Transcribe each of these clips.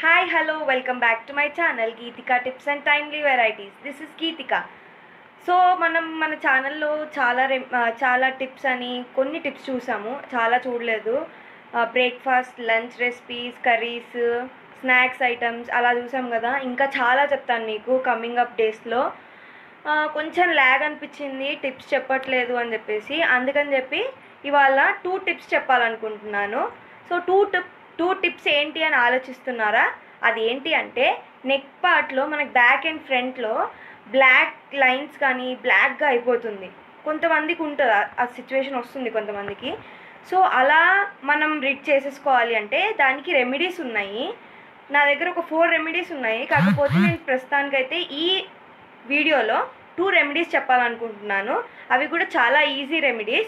hi hello welcome back to my channel Geethika tips and timely varieties this is Geethika so మనం మన ఛానల్లో చాలా REM ఆ, చాలా టిప్స్ అని కొన్ని టిప్స్ చూసాము చాలా చూడలేదు breakfast lunch recipes curries snacks items అలా చూసాం కదా ఇంకా చాలా చెప్తాను మీకు కమింగ్ అప్ డేస్లో కొంచెం ల్యాగ్ అనిపించింది టిప్స్ చెప్పట్లేదు అని చెప్పేసి అందుకని చెప్పి ఇవాళ టూ టిప్స్ చెప్పాలనుకుంటున్నాను so two tip two tips ఏంటి అని ఆలోచిస్తున్నారా అది ఏంటి అంటే నెక్ పార్ట్లో మనకి బ్యాక్ అండ్ ఫ్రంట్లో బ్లాక్ లైన్స్ కానీ బ్లాక్గా అయిపోతుంది కొంతమందికి ఉంటుంది ఆ- ఆ సిచ్యువేషన్ వస్తుంది కొంతమందికి సో అలా మనం రిడ్ చేసేసుకోవాలి అంటే దానికి రెమెడీస్ ఉన్నాయి నా దగ్గర ఒక ఫోర్ రెమెడీస్ ఉన్నాయి కాకపోతే నేను ప్రస్తుతానికైతే ఈ వీడియోలో టూ రెమెడీస్ చెప్పాలనుకుంటున్నాను అవి కూడా చాలా ఈజీ రెమెడీస్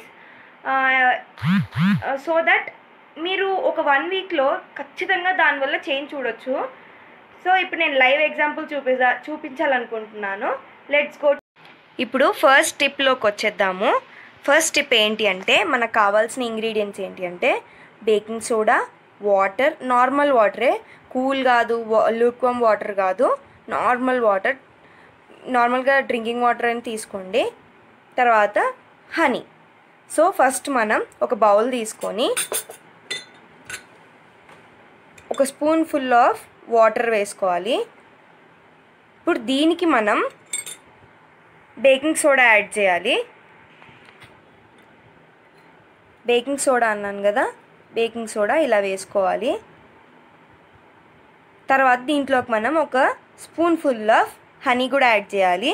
సో దట్ మీరు ఒక వన్ వీక్లో ఖచ్చితంగా దానివల్ల చేంజ్ చూడొచ్చు సో ఇప్పుడు నేను లైవ్ ఎగ్జాంపుల్ చూపిస్తా చూపించాలనుకుంటున్నాను లెట్స్ గో ఇప్పుడు ఫస్ట్ టిప్లోకి వచ్చేద్దాము ఫస్ట్ టిప్ ఏంటి అంటే మనకు కావాల్సిన ఇంగ్రీడియంట్స్ ఏంటి అంటే బేకింగ్ సోడా వాటర్ నార్మల్ వాటరే కూల్ కాదు లూక్వమ్ వాటర్ కాదు నార్మల్ వాటర్ నార్మల్గా డ్రింకింగ్ వాటర్ అని తీసుకోండి తర్వాత హనీ సో ఫస్ట్ మనం ఒక బౌల్ తీసుకొని ఒక స్పూన్ ఫుల్ ఆఫ్ వాటర్ వేసుకోవాలి ఇప్పుడు దీనికి మనం బేకింగ్ సోడా యాడ్ చేయాలి బేకింగ్ సోడా అన్నాను కదా బేకింగ్ సోడా ఇలా వేసుకోవాలి తర్వాత దీంట్లోకి మనం ఒక స్పూన్ ఫుల్ ఆఫ్ హనీ కూడా యాడ్ చేయాలి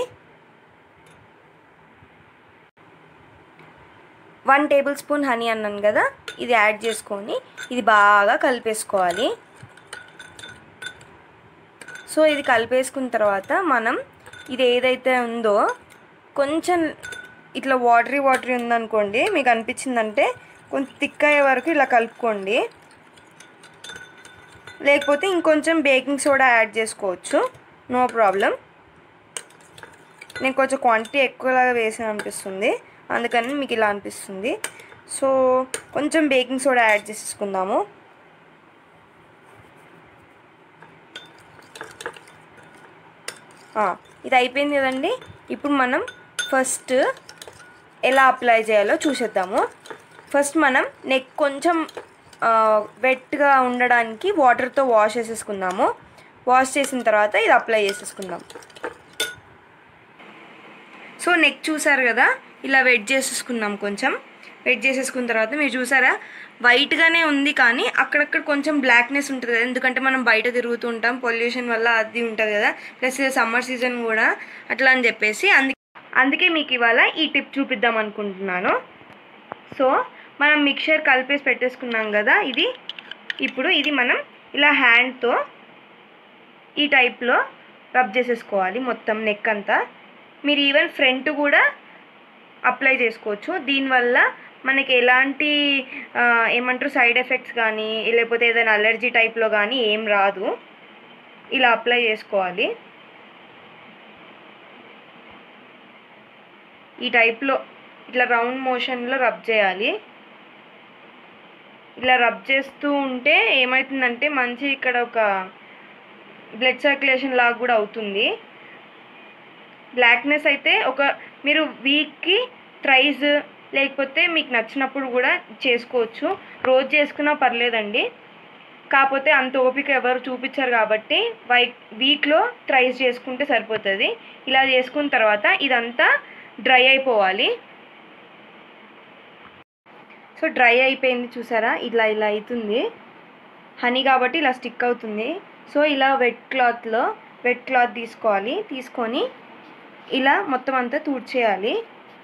వన్ టేబుల్ స్పూన్ హనీ అన్నాను కదా ఇది యాడ్ చేసుకొని ఇది బాగా కలిపేసుకోవాలి సో ఇది కలిపేసుకున్న తర్వాత మనం ఇది ఏదైతే ఉందో కొంచెం ఇట్లా వాటరీ వాటరీ ఉందనుకోండి మీకు అనిపించిందంటే కొంచెం థిక్ అయ్యే వరకు ఇలా కలుపుకోండి లేకపోతే ఇంకొంచెం బేకింగ్ సోడా యాడ్ చేసుకోవచ్చు నో ప్రాబ్లం నేను కొంచెం క్వాంటిటీ ఎక్కువలాగా వేసాను అనిపిస్తుంది అందుకని మీకు ఇలా అనిపిస్తుంది సో కొంచెం బేకింగ్ సోడా యాడ్ చేసేసుకుందాము ఆ, ఇది అయిపోయింది కదండి ఇప్పుడు మనం ఫస్ట్ ఎలా అప్లై చేయాలో చూసేద్దాము ఫస్ట్ మనం నెక్ కొంచెం వెట్గా ఉండడానికి వాటర్తో వాష్ చేసేసుకుందాము వాష్ చేసిన తర్వాత ఇది అప్లై చేసేసుకుందాం సో నెక్ చూసారు కదా ఇలా వెట్ చేసేసుకున్నాం కొంచెం వెట్ చేసేసుకున్న తర్వాత మీరు చూసారా వైట్గానే ఉంది కానీ అక్కడక్కడ కొంచెం బ్లాక్నెస్ ఉంటుంది కదా ఎందుకంటే మనం బయట తిరుగుతూ ఉంటాం పొల్యూషన్ వల్ల అది ఉంటుంది కదా ప్లస్ ఇది సమ్మర్ సీజన్ కూడా అట్లా అని చెప్పేసి అందుకే అందుకే మీకు ఇవాళ ఈ టిప్ చూపిద్దాం అనుకుంటున్నాను సో మనం మిక్చర్ కలిపేసి పెట్టేసుకున్నాం కదా ఇది ఇప్పుడు ఇది మనం ఇలా హ్యాండ్తో ఈ టైప్లో రబ్ చేసేసుకోవాలి మొత్తం నెక్ అంతా మీరు ఈవెన్ ఫ్రంట్ కూడా అప్లై చేసుకోవచ్చు దీనివల్ల మనకి ఎలాంటి ఆ, ఏమంటారు సైడ్ ఎఫెక్ట్స్ కానీ లేకపోతే ఏదైనా అలర్జీ టైప్లో కానీ ఏం రాదు ఇలా అప్లై చేసుకోవాలి ఈ టైప్లో ఇట్లా రౌండ్ మోషన్లో రబ్ చేయాలి ఇలా రబ్ చేస్తూ ఉంటే ఏమవుతుందంటే మంచి ఇక్కడ ఒక బ్లడ్ సర్క్యులేషన్ లాగా కూడా అవుతుంది బ్లాక్నెస్ అయితే ఒక మీరు వీక్కి థ్రైజ్ లేకపోతే మీకు నచ్చినప్పుడు కూడా చేసుకోవచ్చు రోజు చేసుకున్నా పర్లేదండి కాకపోతే అంత ఓపిక ఎవరు చూపించారు కాబట్టి వై వీక్లో థ్రైజ్ చేసుకుంటే సరిపోతుంది ఇలా చేసుకున్న తర్వాత ఇదంతా డ్రై అయిపోవాలి సో డ్రై అయిపోయింది చూసారా ఇలా ఇలా అవుతుంది హనీ కాబట్టి ఇలా స్టిక్ అవుతుంది సో ఇలా వెట్ క్లాత్లో వెట్ క్లాత్ తీసుకోవాలి తీసుకొని ఇలా మొత్తం అంతా తూడ్చేయాలి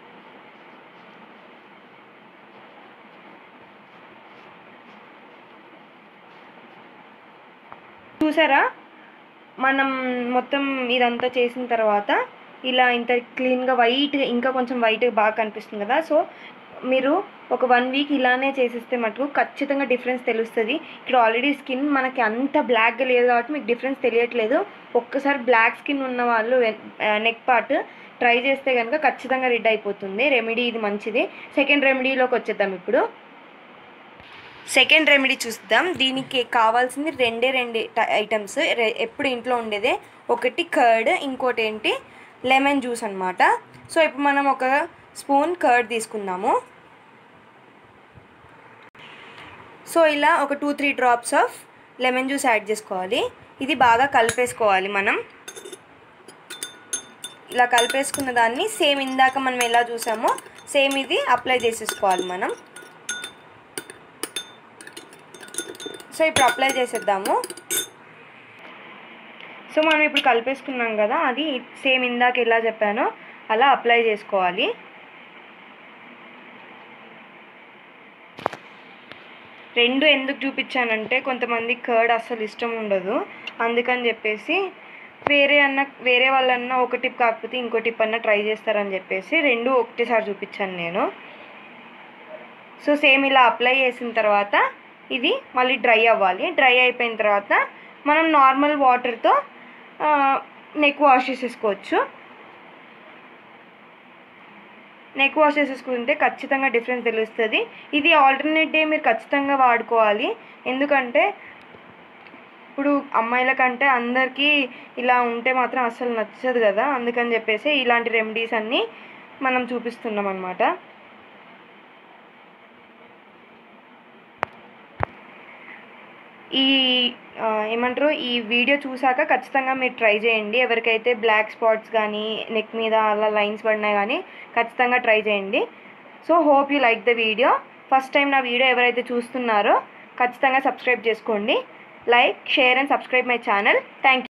చూసారా మనం మొత్తం ఇదంతా చేసిన తర్వాత ఇలా ఇంత క్లీన్గా వైట్ ఇంకా కొంచెం వైట్ బాగా కనిపిస్తుంది కదా సో మీరు ఒక వన్ వీక్ ఇలానే చేసేస్తే మటుకు ఖచ్చితంగా డిఫరెన్స్ తెలుస్తుంది ఇక్కడ ఆల్రెడీ స్కిన్ మనకి అంత బ్లాక్గా లేదు కాబట్టి మీకు డిఫరెన్స్ తెలియట్లేదు ఒక్కసారి బ్లాక్ స్కిన్ ఉన్న వాళ్ళు నెక్ పార్ట్ ట్రై చేస్తే కనుక ఖచ్చితంగా రెడ్ అయిపోతుంది రెమెడీ ఇది మంచిది సెకండ్ రెమెడీలోకి వచ్చేద్దాం ఇప్పుడు సెకండ్ రెమెడీ చూద్దాం దీనికి కావాల్సింది రెండే రెండు ఐటమ్స్ ఎప్పుడు ఇంట్లో ఉండేదే ఒకటి కర్డ్ ఇంకోటి ఏంటి లెమన్ జ్యూస్ అనమాట సో ఇప్పుడు మనం ఒక స్పూన్ కర్డ్ తీసుకుందాము సో ఇలా ఒక two three drops of lemon juice add చేసుకోవాలి ఇది బాగా కలిపేసుకోవాలి మనం ఇలా కలిపేసుకున్న దాన్ని సేమ్ ఇందాక మనం ఎలా చూసామో సేమ్ ఇది అప్లై చేసేసుకోవాలి మనం సో ఇప్పుడు అప్లై చేసేద్దాము సో మనం ఇప్పుడు కలిపేసుకున్నాం కదా అది సేమ్ ఇందాక ఎలా చెప్పానో అలా అప్లై చేసుకోవాలి రెండు ఎందుకు చూపించానంటే కొంతమంది కర్డ్ అస్సలు ఇష్టం ఉండదు అందుకని చెప్పేసి వేరే అన్న వేరే వాళ్ళన్నా ఒక టిప్ కాకపోతే ఇంకో టిప్ అన్న ట్రై చేస్తారని చెప్పేసి రెండు ఒకటేసారి చూపించాను నేను సో సేమ్ ఇలా అప్లై చేసిన తర్వాత ఇది మళ్ళీ డ్రై అవ్వాలి డ్రై అయిపోయిన తర్వాత మనం నార్మల్ వాటర్తో నెక్ వాష్ చేసేసుకోవచ్చు నెక్ వాష్ చేసేసుకుంటే ఖచ్చితంగా డిఫరెన్స్ తెలుస్తుంది ఇది ఆల్టర్నేట్ డే మీరు ఖచ్చితంగా వాడుకోవాలి ఎందుకంటే ఇప్పుడు అమ్మాయిల కంటే అందరికీ ఇలా ఉంటే మాత్రం అస్సలు నచ్చదు కదా అందుకని చెప్పేసి ఇలాంటి రెమెడీస్ అన్నీ మనం చూపిస్తున్నాం అనమాట ఈ ఆ, ఏమంటారు ఈ వీడియో చూసాక ఖచ్చితంగా మీరు ట్రై చేయండి ఎవరికైతే బ్లాక్ స్పాట్స్ కానీ నెక్ మీద అలా లైన్స్ పడినాయి కానీ ఖచ్చితంగా ట్రై చేయండి so hope you like the video first time నా వీడియో ఎవరైతే చూస్తున్నారో ఖచ్చితంగా సబ్స్క్రైబ్ చేసుకోండి like share and subscribe my channel thank